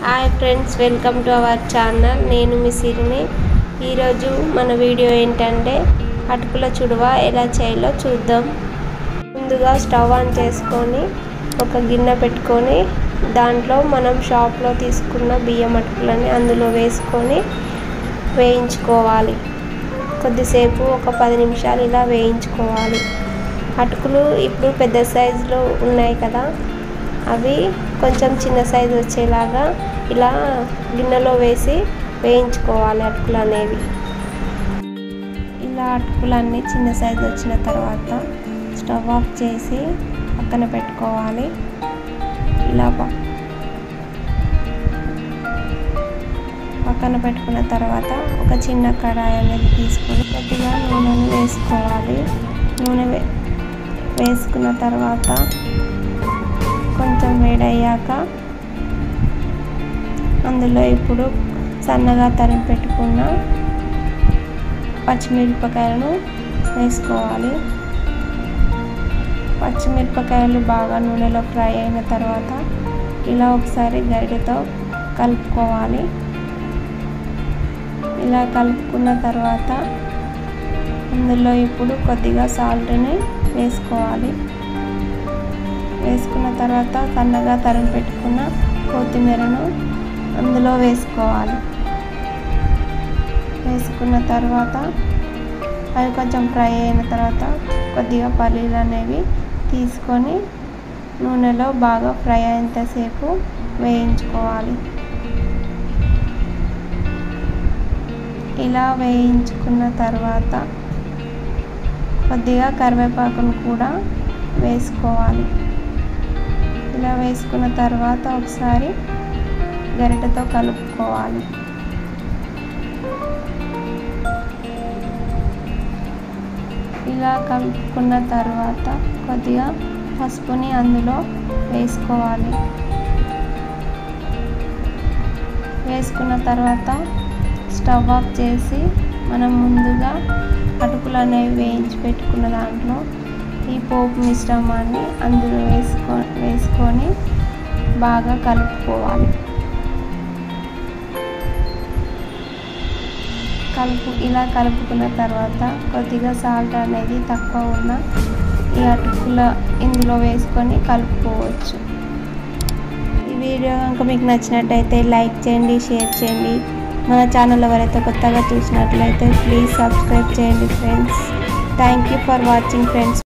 hi friends welcome to our channel నేను మీ సిరిని ఈరోజు మన వీడియో ఏంటంటే అటుకుల చుడువ ఎలా చేయాలో చూద్దాం ముందుగా స్టవ్ ఆన్ చేసుకొని ఒక గిన్నె పెట్టుకొని దాంట్లో మనం షాప్లో తీసుకున్న బియ్యం అటుకులని అందులో వేసుకొని వేయించుకోవాలి కొద్దిసేపు ఒక పది నిమిషాలు ఇలా వేయించుకోవాలి అటుకులు ఇప్పుడు పెద్ద సైజులో ఉన్నాయి కదా అవి కొంచెం చిన్న సైజు వచ్చేలాగా ఇలా గిన్నెలో వేసి వేయించుకోవాలి అటుకులు అనేవి ఇలా అటుకులన్నీ చిన్న సైజు వచ్చిన తర్వాత స్టవ్ ఆఫ్ చేసి పక్కన పెట్టుకోవాలి ఇలా పక్కన పెట్టుకున్న తర్వాత ఒక చిన్న కడాయి అనేది తీసుకొని కొద్దిగా నూనెను వేసుకోవాలి నూనె వేసుకున్న తర్వాత కొంచెం వేడయ్యాక అందులో ఇప్పుడు సన్నగా తరిగి పెట్టుకున్న పచ్చిమిరపకాయలను వేసుకోవాలి పచ్చిమిరపకాయలు బాగా నూనెలో ఫ్రై అయిన తర్వాత ఇలా ఒకసారి గరిటెతో కలుపుకోవాలి ఇలా కలుపుకున్న తర్వాత అందులో ఇప్పుడు కొద్దిగా సాల్ట్ని వేసుకోవాలి వేసుకున్న తర్వాత సన్నగా తరిగి పెట్టుకున్న కొత్తిమీరను అందులో వేసుకోవాలి వేసుకున్న తర్వాత అవి కొంచెం ఫ్రై అయిన తర్వాత కొద్దిగా పల్లీలు అనేవి తీసుకొని నూనెలో బాగా ఫ్రై అయ్యేంతసేపు వేయించుకోవాలి ఇలా వేయించుకున్న తర్వాత కొద్దిగా కరివేపాకును కూడా వేసుకోవాలి ఇలా వేసుకున్న తర్వాత ఒకసారి గరిటెతో కలుపుకోవాలి ఇలా కలుపుకున్న తర్వాత కొద్దిగా పసుపుని అందులో వేసుకోవాలి వేసుకున్న తర్వాత స్టవ్ ఆఫ్ చేసి మనం ముందుగా అటుకులు అనేవి వేయించి పెట్టుకున్న దాంట్లో ఈ పోపు మిశ్రమాన్ని అందులో వేసుకో వేసుకొని బాగా కలుపుకోవాలి కలుపు ఇలా కలుపుకున్న తర్వాత కొద్దిగా సాల్ట్ అనేది తక్కువ ఉన్న ఈ అటుకుల ఇందులో వేసుకొని కలుపుకోవచ్చు ఈ వీడియో కనుక మీకు నచ్చినట్టయితే లైక్ చేయండి షేర్ చేయండి మన ఛానల్ ఎవరైతే కొత్తగా చూసినట్లయితే ప్లీజ్ సబ్స్క్రైబ్ చేయండి friends thank you for watching friends